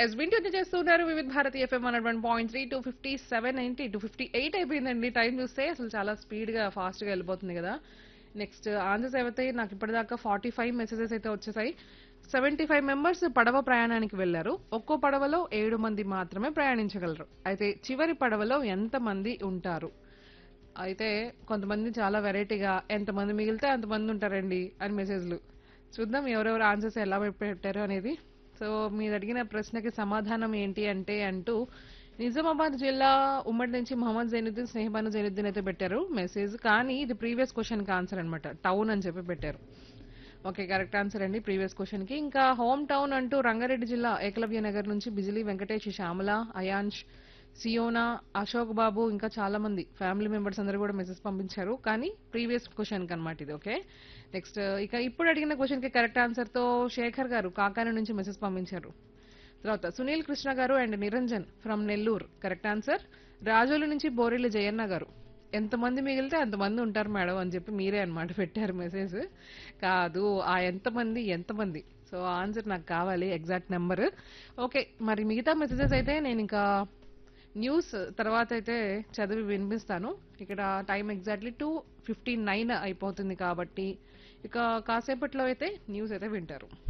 yes వింటూ చేస్తున్నారు Vividh Bharati FM one one point three two fifty seven ఏంటి టూ ఫిఫ్టీ ఎయిట్ అయిపోయిందండి టైం చూస్తే అసలు చాలా స్పీడ్ గా ఫాస్ట్ గా వెళ్ళిపోతుంది కదా నెక్స్ట్ ఆన్సర్స్ అయితే నాకు ఇప్పటిదాకా ఫార్టీ ఫైవ్ మెసేజెస్ అయితే వచ్చేసాయి సెవెంటీ ఫైవ్ మెంబర్స్ పడవ ప్రయాణానికి వెళ్లారు ఒక్కో పడవలో ఏడు మంది మాత్రమే ప్రయాణించగలరు అయితే చివరి పడవలో ఎంత మంది ఉంటారు అయితే కొంతమంది చాలా వెరైటీగా ఎంతమంది మిగిలితే అంతమంది ఉంటారండి అని మెసేజ్లు చూద్దాం ఎవరెవరు ఆన్సర్స్ ఎలా పెట్టారు అనేది సో మీరు అడిగిన ప్రశ్నకి సమాధానం ఏంటి అంటే అంటూ నిజామాబాద్ జిల్లా ఉమ్మడి నుంచి మహమ్మద్ జైనుద్దీన్ స్నేహబాను జైనుద్దీన్ అయితే పెట్టారు మెసేజ్ కానీ ఇది ప్రీవియస్ క్వశ్చన్కి ఆన్సర్ అనమాట టౌన్ అని చెప్పి పెట్టారు ఓకే కరెక్ట్ ఆన్సర్ అండి ప్రీవియస్ క్వశ్చన్ కి ఇంకా హోమ్ టౌన్ అంటూ రంగారెడ్డి జిల్లా ఏకలవ్య నగర్ నుంచి బిజిలీ వెంకటేష్ శ్యామల అయాన్ష్ సియోనా అశోక్ బాబు ఇంకా చాలా మంది ఫ్యామిలీ మెంబర్స్ అందరూ కూడా మెసేజ్ పంపించారు కానీ ప్రీవియస్ క్వశ్చన్ అనమాట ఇది ఓకే నెక్స్ట్ ఇక ఇప్పుడు అడిగిన క్వశ్చన్ కి కరెక్ట్ ఆన్సర్ తో శేఖర్ గారు కాకాని నుంచి మెసేజ్ పంపించారు తర్వాత సునీల్ కృష్ణ గారు and Niranjan from Nellore correct answer Razole నుంచి బోరెల్లి జయన్న గారు ఎంతమంది మిగిలితే అంతమంది ఉంటారు మేడం అని చెప్పి మీరే అన్నమాట పెట్టారు మెసేజ్ కాదు ఆ ఎంతమంది ఎంతమంది సో ఆన్సర్ నాకు కావాలి ఎగ్జాక్ట్ నెంబర్ ఓకే మరి మిగతా మెసేజెస్ అయితే నేను ఇంకా న్యూస్ తర్వాత అయితే చదివి వినిపిస్తాను ఇక్కడ time exactly two fifty nine అయిపోతుంది కాబట్టి ఇక కాసేపట్లో అయితే న్యూస్ అయితే వింటారు